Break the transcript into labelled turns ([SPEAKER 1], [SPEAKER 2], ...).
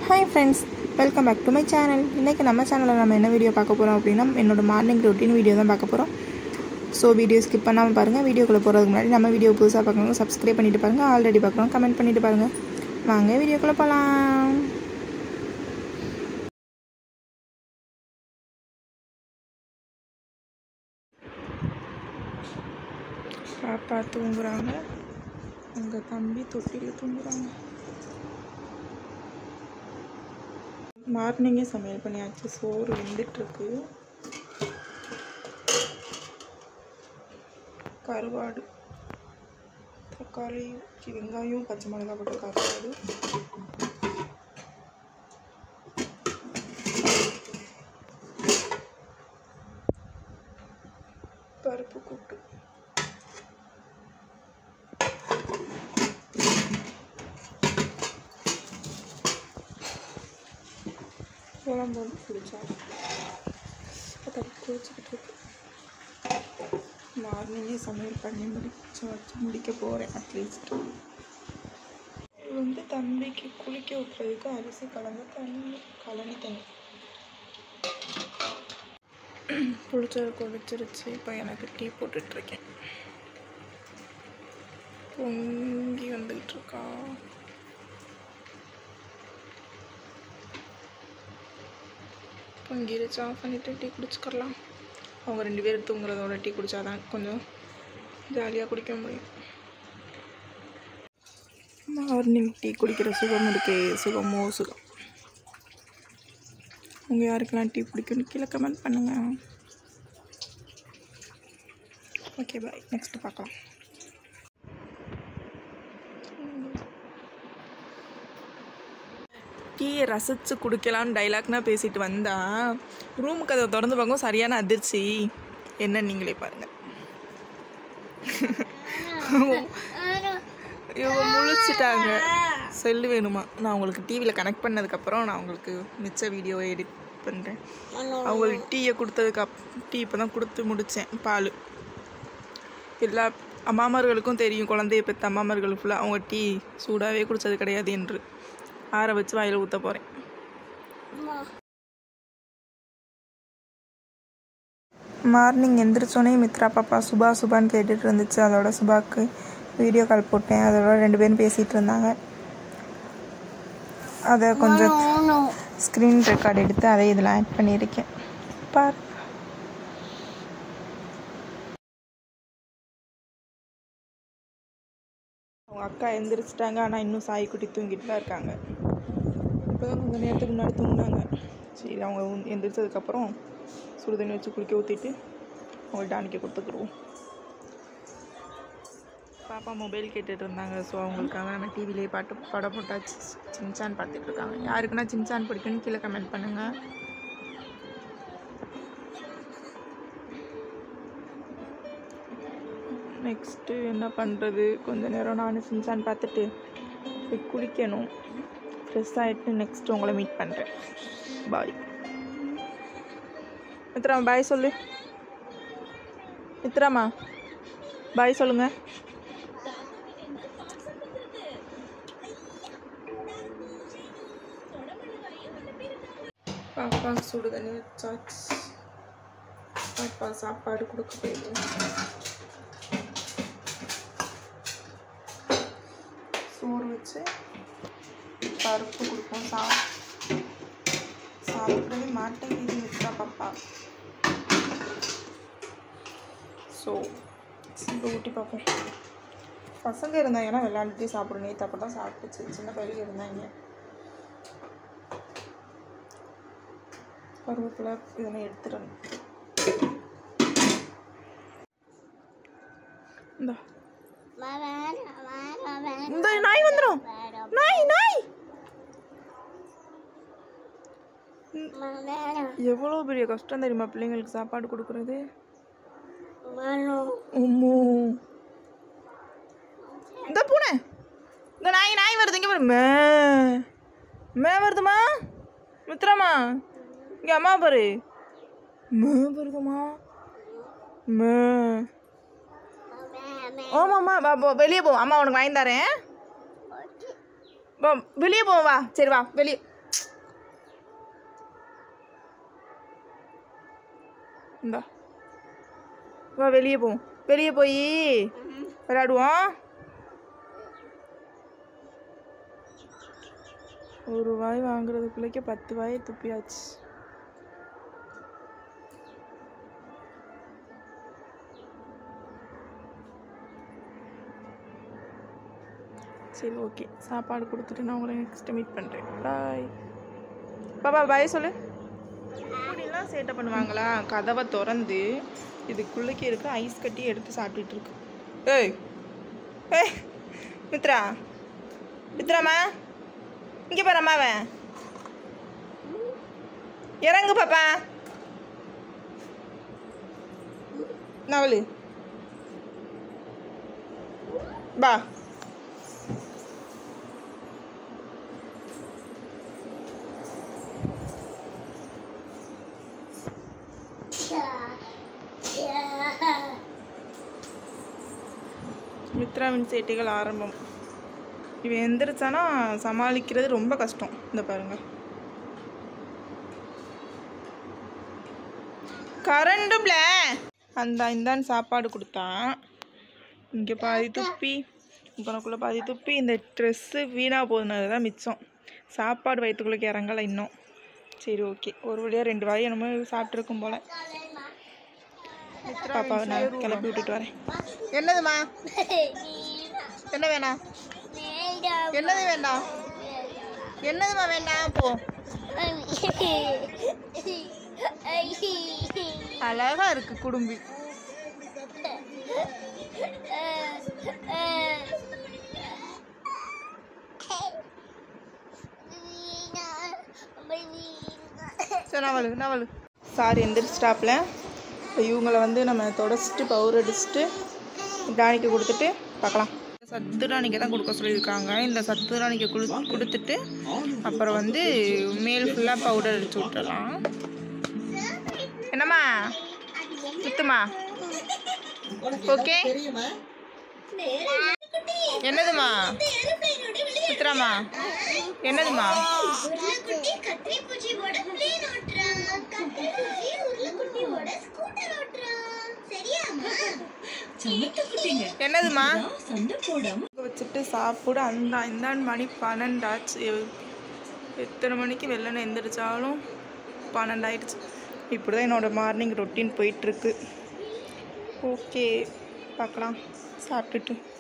[SPEAKER 1] Hi friends welcome back to my channel இன்றைக்கி நம்ம சேனலில் நம்ம என்ன வீடியோ பார்க்க போகிறோம் அப்படின்னா என்னோட மார்னிங் ரொட்டீன் வீடியோ தான் பார்க்க போகிறோம் ஸோ வீடியோ ஸ்கிப் பண்ணாமல் பாருங்கள் வீடியோக்குள்ளே போகிறதுக்கு முன்னாடி நம்ம வீடியோ புதுசாக பார்க்கணும் சப்ஸ்கிரைப் பண்ணிட்டு பாருங்கள் ஆல்ரெடி பார்க்குறோம் கமெண்ட் பண்ணிட்டு பாருங்கள் வாங்க வீடியோக்குள்ளே போகலாம் பாப்பா தூங்குறாங்க உங்கள் தம்பி தொட்டியில் தூங்குறாங்க மார்னிங்கே சமையல் பண்ணியாச்சு சோறு வெந்துட்டுருக்கு கருவாடு தக்காளி சி, வெங்காயம் பச்சை மிளகா போட்டு கருவாடு பருப்பு கூட்டு குழம்பு வந்து பிடிச்சா அதை குளிச்சுக்கிட்டு இருக்கு மார்னிங்கே சமையல் பண்ணி முடிச்சு வச்சு முடிக்க போகிறேன் அட்லீஸ்ட் இது வந்து தம்பிக்கு குளிக்க ஊற்றுறதுக்கு அரிசி கலந்து தண்ணி கலனி தண்ணி குளிச்சது குளிச்சிருச்சு இப்போ எனக்கு டீ போட்டுட்ருக்கேன் பொங்கி வந்துக்கிட்டு இருக்கா பொங்கிருச்சு ஆஃப் பண்ணிவிட்டு டீ குடிச்சுக்கலாம் அவங்க ரெண்டு பேரும் தூங்குறதோட டீ குடித்தாதான் கொஞ்சம் ஜாலியாக குடிக்க முடியும் மார்னிங் டீ குடிக்கிற சுகம் இருக்கே சுகமோ சுகம் உங்கள் யாருக்கெல்லாம் டீ பிடிக்கும்னு கீழே கமெண்ட் பண்ணுங்கள் ஓகே பாய் நெக்ஸ்ட் பார்க்கலாம் டீயை ரசித்து குடிக்கலான்னு டைலாக்னா பேசிட்டு வந்தா ரூம் கதை திறந்து பார்க்கும் சரியான அதிர்ச்சி என்ன நீங்களே பாருங்கள் இவங்க முழிச்சிட்டாங்க செல்லு வேணுமா நான் உங்களுக்கு டிவியில் கனெக்ட் பண்ணதுக்கப்புறம் நான் உங்களுக்கு மிச்ச வீடியோ எடிட் பண்ணுறேன் அவங்களுக்கு டீயை கொடுத்ததுக்கு அப் டீ இப்போ தான் கொடுத்து முடித்தேன் பால் எல்லா அம்மாமார்களுக்கும் தெரியும் குழந்தைய பெற்ற அம்மாமார்கள் ஃபுல்லாக அவங்க டீ சூடாகவே குடித்தது கிடையாது என்று ஆற வச்சு வாயில் ஊற்ற போகிறேன் மார்னிங் எந்திரிச்சோன்னே மித்ரா பாப்பா சுபா சுபான்னு கேட்டுட்டு இருந்துச்சு அதோட சுபாக்கு வீடியோ கால் போட்டேன் அதோட ரெண்டு பேரும் பேசிகிட்டு இருந்தாங்க அதை கொஞ்சம் ஸ்க்ரீன் ரெக்கார்ட் எடுத்து அதை இதில் ஆட் பண்ணியிருக்கேன் பார் அவங்க அக்கா எந்திரிச்சிட்டாங்க ஆனால் இன்னும் சாய் குட்டி தூங்கிட்டு தான் இருக்காங்க இப்போ தான் கொஞ்சம் நேரத்துக்கு முன்னாடி தூங்கினாங்க சரி அவங்க உம் எந்திரிச்சதுக்கப்புறம் சுடு தண்ணி வச்சு குளிக்க ஊற்றிட்டு அவங்கள்ட்ட டானிக்க கொடுத்துக்குருவோம் பாப்பா மொபைல் கேட்டுட்டு இருந்தாங்க ஸோ அவங்களுக்காக நம்ம டிவிலேயே பாட்டு படம் போட்டாச்சு சின்சான் பார்த்துட்டு இருக்காங்க யாருக்குன்னா சின்சான் பிடிக்குன்னு கீழே கமெண்ட் பண்ணுங்கள் நெக்ஸ்ட்டு என்ன பண்ணுறது கொஞ்ச நேரம் நான் சின்சான் பார்த்துட்டு போய் குளிக்கணும் ஃப்ரெஷ் ஆகிட்டு நெக்ஸ்ட்டு உங்களை மீட் பண்ணுறேன் பாய் மித்ரா பாய் சொல்லு மித்ராமா பாய் சொல்லுங்க பாப்பா சுடு தண்ணி வச்சாச்சு பாப்பா சாப்பாடு கொடுக்க போயிடும் சோறு வச்சு பருப்பு கொடுப்போம் சா சாப்பிடவே மாட்டேங்குது மித்ரா பாப்பா ஸோ இப்போ ஊட்டி பார்ப்போம் பசங்க இருந்தாங்கன்னா விளாண்டுட்டே சாப்பிடும் நேற்று அப்போ தான் சாப்பிட்டுச்சு சின்ன பையன் இருந்தாங்க கருவேப்பிலை இதெல்லாம் எடுத்துடணும் இந்தா இந்த நாய் வந்துடும் நாய் நாய் எவ்வளோ பெரிய கஷ்டம் தெரியுமா பிள்ளைங்களுக்கு சாப்பாடு கொடுக்குறது அம்மோ. இந்த பூனை இந்த நாய் நாய் வருது இங்கே பாரு மே மே வருதுமா மித்ராமா இங்கே அம்மா பாரு மே வருதுமா மே ஆமாம்மா வா போ வெளியே போ அம்மா உனக்கு வாங்கி தரேன் வா வெளியே போ வா சரி வா வெளியே இந்தா வா வெளியே போவோம் வெளியே போய் விளையாடுவோம் ஒரு வாய் வாங்குறதுக்குள்ளேக்கே பத்து வாயை துப்பியாச்சு சரி ஓகே சாப்பாடு கொடுத்துட்டு நான் உங்களை நெக்ஸ்ட் மீட் பண்ணுறேன் பாய் பாப்பா பாய் சொல்லு இப்படிலாம் சேட்டை பண்ணுவாங்களா கதவை திறந்து இதுக்குள்ளேக்கு இருக்க ஐஸ் கட்டி எடுத்து சாப்பிட்டுட்டு இருக்கு ஏய் ஏய் மித்ரா மித்ராமா இங்கே பாரு அம்மாவன் இறங்கு பாப்பா நவலு பா மித்ராவின் சேட்டைகள் ஆரம்பம் இவன் எந்திரிச்சானா சமாளிக்கிறது ரொம்ப கஷ்டம் இந்த பாருங்க கரண்டும்ல அந்த இந்தான்னு சாப்பாடு கொடுத்தான் இங்கே பாதி துப்பி உனக்குள்ளே பாதி துப்பி இந்த ட்ரெஸ்ஸு வீணாக போகுதுனது தான் மிச்சம் சாப்பாடு வயிற்றுக்குள்ளே இறங்கலை இன்னும் சரி ஓகே ஒரு வழியாக ரெண்டு வாய் என்னமோ சாப்பிட்ருக்கும் போல பாப்பாவை நான் கிளப்பி விட்டுட்டு வரேன் என்னதுமா என்ன வேணாம் என்னது வேண்டாம் என்னதுமா வேண்டாம் போ அழகா இருக்கு குடும்பி சரி நவலு நவலு சாரி எந்திரிச்சிட்டாப்புல இப்போ இவங்களை வந்து நம்ம தொடச்சிட்டு பவுர் அடிச்சுட்டு டானிக்கு கொடுத்துட்டு பார்க்கலாம் சத்து டானிக்கை தான் கொடுக்க சொல்லியிருக்காங்க இந்த சத்து டானிக்கை கொடு கொடுத்துட்டு அப்புறம் வந்து மேல் ஃபுல்லாக பவுடர் அடிச்சு விட்டுறலாம் என்னம்மா சுத்துமா ஓகே என்னதுமா சித்ராமா என்னதுமா
[SPEAKER 2] உருளைக்குட்டி கத்திரி பூச்சியோட பிளேன் ஓட்டுறான் கத்திரி பூச்சி உருளைக்குட்டியோட ஸ்கூட்டர் ஓட்டுறான் சரியாமா
[SPEAKER 1] என்னதுமா வச்சுட்டு சாப்பிட அந்த இந்தாண்டு மணி பன்னெண்டாச்சு எ- எத்தனை மணிக்கு வெள்ளனை எந்திரிச்சாலும் பன்னெண்டாயிடுச்சு இப்படி தான் என்னோடய மார்னிங் ரொட்டீன் போயிட்டுருக்கு ஓகே பார்க்கலாம் சாப்பிட்டுட்டு